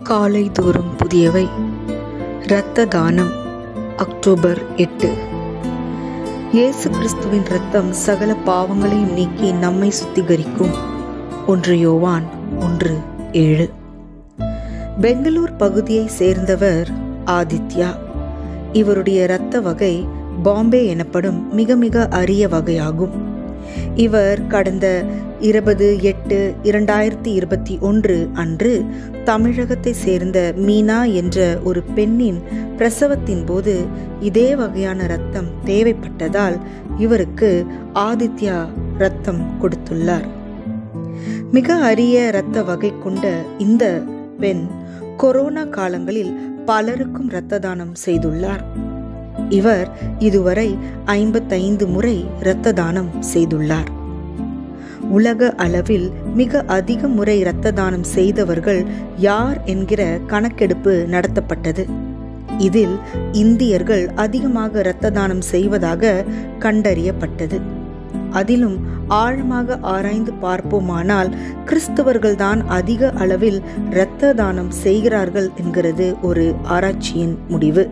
காலை தோறும் புதியவை இரத்த தானம் அக்டோபர் எட்டு இயேசு கிறிஸ்துவின் இரத்தம் சகல பாவங்களையும் நீக்கி நம்மை சுத்திகரிக்கும் ஒன்று யோவான் ஒன்று ஏழு பெங்களூர் பகுதியை சேர்ந்தவர் ஆதித்யா இவருடைய இரத்த வகை பாம்பே எனப்படும் மிக மிக அரிய வகையாகும் இவர் கடந்த இருபது எட்டு இரண்டாயிரத்தி இருபத்தி ஒன்று அன்று தமிழகத்தை சேர்ந்த மீனா என்ற ஒரு பெண்ணின் பிரசவத்தின் போது இதே வகையான இரத்தம் தேவைப்பட்டதால் இவருக்கு ஆதித்யா இரத்தம் கொடுத்துள்ளார் மிக அரிய இரத்த வகை கொண்ட இந்த பெண் கொரோனா காலங்களில் பலருக்கும் இரத்த தானம் செய்துள்ளார் இவர் இதுவரை ஐம்பத்தைந்து முறை இரத்த தானம் செய்துள்ளார் உலக அளவில் மிக அதிக முறை இரத்த தானம் செய்தவர்கள் யார் என்கிற கணக்கெடுப்பு நடத்தப்பட்டது இதில் இந்தியர்கள் அதிகமாக இரத்த தானம் செய்வதாக கண்டறியப்பட்டது அதிலும் ஆழமாக ஆராய்ந்து பார்ப்போமானால் கிறிஸ்தவர்கள்தான் அதிக அளவில் இரத்த தானம் செய்கிறார்கள் என்கிறது ஒரு ஆராய்ச்சியின் முடிவு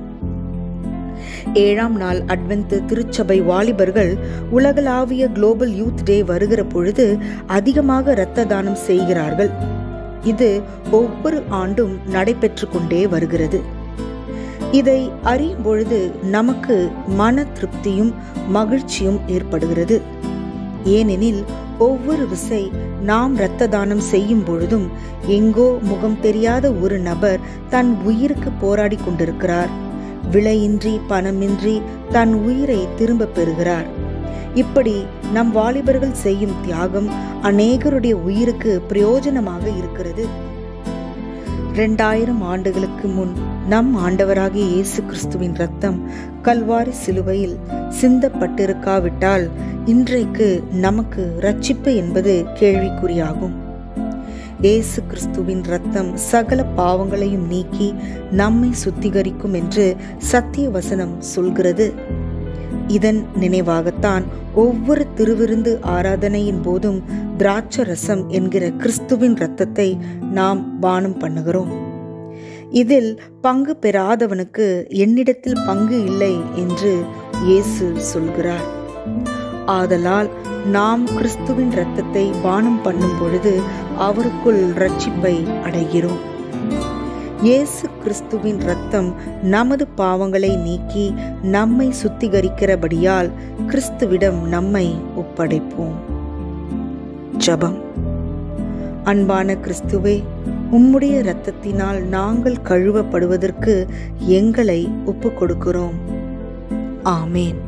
ஏழாம் நாள் அட்வென்த் திருச்சபை வாலிபர்கள் உலகளாவிய குளோபல் யூத் டே வருகிற பொழுது அதிகமாக இரத்த தானம் செய்கிறார்கள் இது ஒவ்வொரு ஆண்டும் நடைபெற்று கொண்டே வருகிறது இதை அறியும் பொழுது நமக்கு மன திருப்தியும் மகிழ்ச்சியும் ஏற்படுகிறது ஏனெனில் ஒவ்வொரு விசை நாம் இரத்த தானம் செய்யும் பொழுதும் எங்கோ முகம் தெரியாத ஒரு நபர் தன் உயிருக்கு போராடி கொண்டிருக்கிறார் விலையின்றி பணமின்றி தன் உயிரை திரும்ப பெறுகிறார் இப்படி நம் வாலிபர்கள் செய்யும் தியாகம் அநேகருடைய உயிருக்கு பிரயோஜனமாக இருக்கிறது இரண்டாயிரம் ஆண்டுகளுக்கு முன் நம் ஆண்டவராகிய இயேசு கிறிஸ்துவின் ரத்தம் கல்வாரி சிலுவையில் சிந்தப்பட்டிருக்காவிட்டால் இன்றைக்கு நமக்கு ரட்சிப்பு என்பது கேள்விக்குறியாகும் இயேசு கிறிஸ்துவின் ரத்தம் சகல பாவங்களையும் நீக்கி நம்மை சுத்திகரிக்கும் என்று சத்திய வசனம் சொல்கிறது இதன் நினைவாகத்தான் ஒவ்வொரு திருவிருந்து ஆராதனையின் போதும் திராட்ச ரசம் என்கிற கிறிஸ்துவின் இரத்தத்தை நாம் பானம் பண்ணுகிறோம் இதில் பங்கு பெறாதவனுக்கு என்னிடத்தில் பங்கு இல்லை என்று இயேசு சொல்கிறார் ஆதலால் நாம் கிறிஸ்துவின் இரத்தத்தை பானம் பண்ணும் பொழுது அவருக்குள் ரட்சிப்பை அடைகிறோம் இயேசு கிறிஸ்துவின் இரத்தம் நமது பாவங்களை நீக்கி நம்மை சுத்திகரிக்கிறபடியால் கிறிஸ்துவிடம் நம்மை ஒப்படைப்போம் ஜபம் அன்பான கிறிஸ்துவே உம்முடைய இரத்தத்தினால் நாங்கள் கழுவப்படுவதற்கு எங்களை ஒப்புக் கொடுக்கிறோம் ஆமேன்